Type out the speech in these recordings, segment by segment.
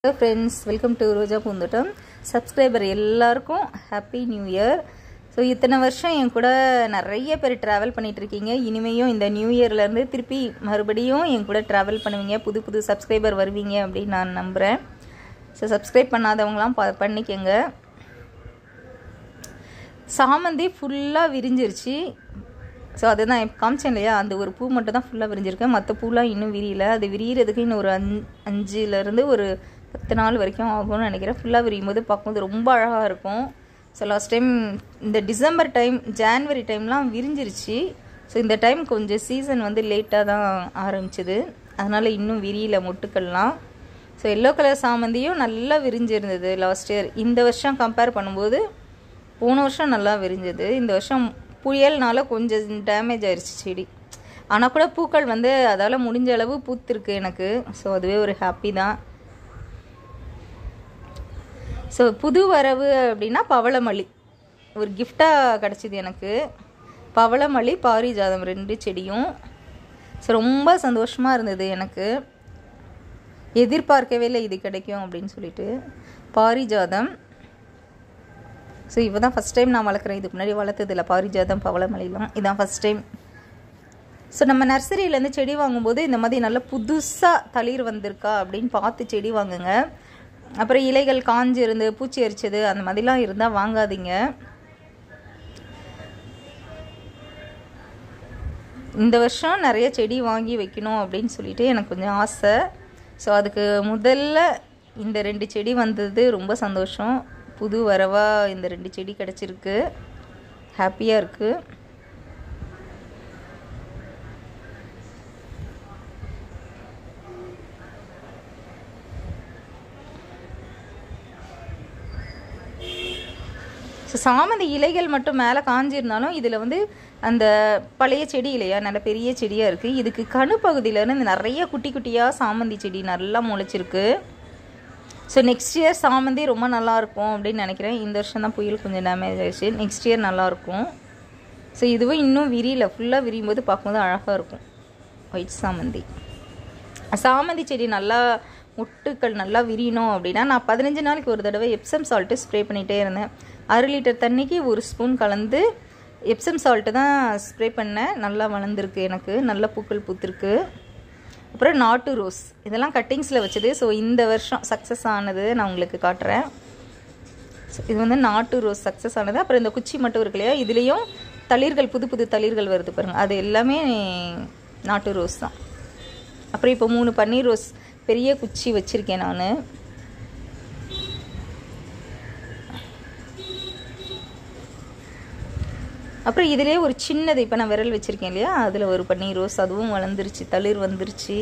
hello friends welcome to Roja Poonthottam subscriber எல்லாருக்கும் happy new year so இத்தனை வருஷம் என் கூட நிறைய பேர் ட்ராவல் பண்ணிகிட்ருக்கீங்க இனிமேயும் இந்த நியூ இயர்லேருந்து திருப்பி மறுபடியும் என் கூட ட்ராவல் பண்ணுவீங்க புது புது சப்ஸ்கிரைபர் வருவீங்க அப்படின்னு நான் நம்புகிறேன் ஸோ சப்ஸ்கிரைப் பண்ணாதவங்களாம் ப பண்ணிக்கங்க சாமந்தி ஃபுல்லாக விரிஞ்சிருச்சு ஸோ அதுதான் இப்போ காமிச்சேன் இல்லையா அந்த ஒரு பூ மட்டும் தான் ஃபுல்லாக விரிஞ்சிருக்கு மற்ற பூலாம் இன்னும் விரியல அது விரியறதுக்கு இன்னும் ஒரு அஞ் அஞ்சுலேருந்து ஒரு பத்து நாள் வரைக்கும் ஆகும்னு நினைக்கிறேன் ஃபுல்லாக விரியும் போது பார்க்கும்போது ரொம்ப அழகாக இருக்கும் ஸோ லாஸ்ட் டைம் இந்த டிசம்பர் டைம் ஜான்வரி டைம்லாம் விரிஞ்சிருச்சு ஸோ இந்த டைம் கொஞ்சம் சீசன் வந்து லேட்டாக தான் ஆரம்பிச்சுது அதனால் இன்னும் விரியல மொட்டுக்கள்லாம் ஸோ எல்லோ கலர் சாமந்தியும் நல்லா விரிஞ்சிருந்தது லாஸ்ட் இயர் இந்த வருஷம் கம்பேர் பண்ணும்போது போன வருஷம் நல்லா விரிஞ்சது இந்த வருஷம் புயல்னால கொஞ்சம் டேமேஜ் ஆயிடுச்சு செடி ஆனால் கூட பூக்கள் வந்து அதால் முடிஞ்ச அளவு பூத்திருக்கு எனக்கு ஸோ அதுவே ஒரு ஹாப்பி தான் ஸோ புது வரவு அப்படின்னா பவளமல்லி ஒரு கிஃப்டாக கிடச்சிது எனக்கு பவளமல்லி பாரிஜாதம் ரெண்டு செடியும் ஸோ ரொம்ப சந்தோஷமாக இருந்தது எனக்கு எதிர்பார்க்கவே இல்லை இது கிடைக்கும் அப்படின்னு சொல்லிட்டு பாரிஜாதம் ஸோ இப்போ தான் ஃபஸ்ட் டைம் நான் வளர்க்குறேன் இதுக்கு முன்னாடி வளர்த்ததில்ல பாரிஜாதம் பவளமலையெல்லாம் இதான் ஃபஸ்ட் டைம் ஸோ நம்ம நர்சரியிலேருந்து செடி வாங்கும்போது இந்த மாதிரி நல்ல புதுசாக தளிர் வந்திருக்கா அப்படின்னு பார்த்து செடி வாங்குங்க அப்புறம் இலைகள் காஞ்சி இருந்து பூச்சி அரிச்சது அந்த மாதிரிலாம் இருந்தால் வாங்காதீங்க இந்த வருஷம் நிறைய செடி வாங்கி வைக்கணும் அப்படின்னு சொல்லிட்டு எனக்கு கொஞ்சம் ஆசை ஸோ அதுக்கு முதல்ல இந்த ரெண்டு செடி வந்தது ரொம்ப சந்தோஷம் புது வரவாக இந்த ரெண்டு செடி கிடச்சிருக்கு ஹாப்பியாக இருக்குது ஸோ சாமந்தி இலைகள் மட்டும் மேலே காஞ்சிருந்தாலும் இதில் வந்து அந்த பழைய செடி இல்லையா நல்ல பெரிய செடியாக இருக்குது இதுக்கு கணு பகுதியிலேருந்து நிறைய குட்டி குட்டியாக சாமந்தி செடி நல்லா முளைச்சிருக்கு ஸோ நெக்ஸ்ட் இயர் சாமந்தி ரொம்ப நல்லாயிருக்கும் அப்படின்னு நினைக்கிறேன் இந்த வருஷம் தான் புயல் கொஞ்சம் டேமேஜ் ஆயிடுச்சு நெக்ஸ்ட் இயர் நல்லாயிருக்கும் ஸோ இதுவும் இன்னும் விரியல ஃபுல்லாக விரியும் போது பார்க்கும்போது அழகாக இருக்கும் ஒயிட் சாமந்தி சாமந்தி செடி நல்லா முட்டுக்கள் நல்லா விரியணும் அப்படின்னா நான் பதினஞ்சு நாளைக்கு ஒரு தடவை எப்சம் சால்ட்டு ஸ்ப்ரே பண்ணிகிட்டே இருந்தேன் அரை லிட்டர் தண்ணிக்கு ஒரு ஸ்பூன் கலந்து எப்சம் சால்ட்டு தான் ஸ்ப்ரே பண்ணேன் நல்லா வளர்ந்துருக்கு எனக்கு நல்ல பூக்கள் பூத்திருக்கு அப்புறம் நாட்டு ரோஸ் இதெல்லாம் கட்டிங்ஸில் வச்சது ஸோ இந்த வருஷம் சக்ஸஸ் ஆனது நான் உங்களுக்கு காட்டுறேன் ஸோ இது வந்து நாட்டு ரோஸ் சக்ஸஸ் ஆனது அப்புறம் இந்த குச்சி மட்டும் இருக்கு இல்லையா இதுலேயும் தளிர்கள் புது புது தளிர்கள் வருது பாருங்கள் அது எல்லாமே நாட்டு ரோஸ் தான் அப்புறம் இப்போ மூணு பன்னீர் ரோஸ் பெரிய குச்சி வச்சுருக்கேன் நான் அப்புறம் இதிலே ஒரு சின்னது இப்போ நான் விரல் வச்சுருக்கேன் இல்லையா அதில் ஒரு பன்னீர் ரோஸ் அதுவும் வளர்ந்துருச்சு தளிர் வந்துருச்சு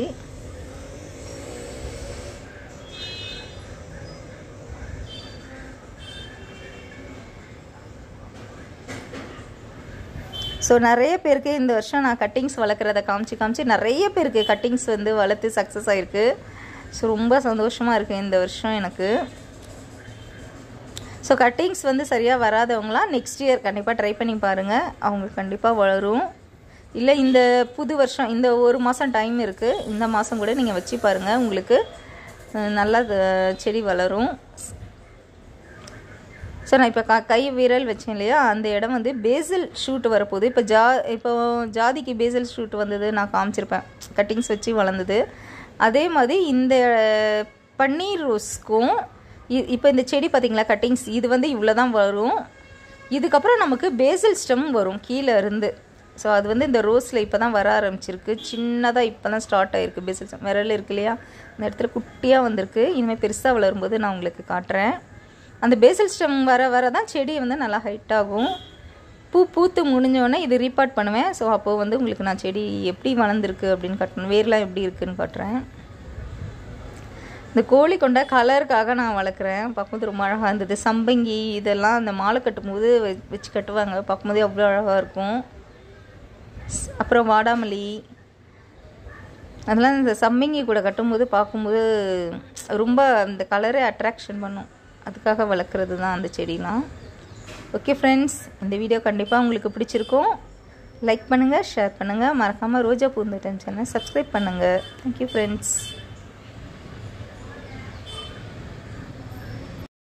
ஸோ நிறைய பேருக்கு இந்த வருஷம் நான் கட்டிங்ஸ் வளர்க்குறத காமிச்சு காமிச்சு நிறைய பேருக்கு கட்டிங்ஸ் வந்து வளர்த்து சக்ஸஸ் ஆகிருக்கு ஸோ ரொம்ப சந்தோஷமாக இருக்குது இந்த வருஷம் எனக்கு ஸோ கட்டிங்ஸ் வந்து சரியாக வராதவங்களாம் நெக்ஸ்ட் இயர் கண்டிப்பாக ட்ரை பண்ணி பாருங்கள் அவங்களுக்கு கண்டிப்பாக வளரும் இல்லை இந்த புது வருஷம் இந்த ஒரு மாதம் டைம் இருக்குது இந்த மாதம் கூட நீங்கள் வச்சு பாருங்கள் உங்களுக்கு நல்லா செடி வளரும் ஸோ நான் இப்போ க கை விரல் வச்சேன் இல்லையா அந்த இடம் வந்து பேசில் ஷூட் வரப்போகுது இப்போ ஜா இப்போ ஜாதிக்கு பேசில் ஷூட் வந்தது நான் காமிச்சிருப்பேன் கட்டிங்ஸ் வச்சு வளர்ந்தது அதே மாதிரி இந்த பன்னீர் ரோஸ்க்கும் இப்போ இந்த செடி பார்த்திங்களா கட்டிங்ஸ் இது வந்து இவ்வளோ தான் வரும் இதுக்கப்புறம் நமக்கு பேசில் ஸ்டெம் வரும் கீழே இருந்து ஸோ அது வந்து இந்த ரோஸில் இப்போ தான் வர ஆரம்பிச்சிருக்கு சின்னதாக இப்போ தான் ஸ்டார்ட் ஆகிருக்கு பேசில் ஸ்டெம் விரல் இருக்கு இல்லையா இந்த இடத்துல குட்டியாக வந்திருக்கு இனிமேல் பெருசாக வளரும்போது நான் உங்களுக்கு காட்டுறேன் அந்த பேசில் ஸ்டெம் வர வர தான் செடி வந்து நல்லா ஹைட் ஆகும் பூ பூத்து முடிஞ்சோடனே இது ரீபார்ட் பண்ணுவேன் ஸோ அப்போது வந்து உங்களுக்கு நான் செடி எப்படி வளர்ந்துருக்கு அப்படின்னு காட்டணும் வேர்லாம் எப்படி இருக்குதுன்னு காட்டுறேன் இந்த கோழி கொண்ட கலருக்காக நான் வளர்க்குறேன் பார்க்கும்போது ரொம்ப அழகாக இருந்தது சம்பங்கி இதெல்லாம் அந்த மாலை கட்டும்போது வச்சு கட்டுவாங்க பார்க்கும்போதே அவ்வளோ அழகாக இருக்கும் அப்புறம் வாடாமல்லி அதெல்லாம் இந்த சம்பங்கி கூட கட்டும்போது பார்க்கும்போது ரொம்ப அந்த கலரே அட்ராக்ஷன் பண்ணும் அதுக்காக வளர்க்குறது தான் அந்த செடிலாம் ஓகே ஃப்ரெண்ட்ஸ் இந்த வீடியோ கண்டிப்பாக உங்களுக்கு பிடிச்சிருக்கும் லைக் பண்ணுங்கள் ஷேர் பண்ணுங்கள் மறக்காமல் ரோஜா பூந்தட்டன் சேனல் சப்ஸ்கிரைப் பண்ணுங்கள் தேங்க்யூ ஃப்ரெண்ட்ஸ்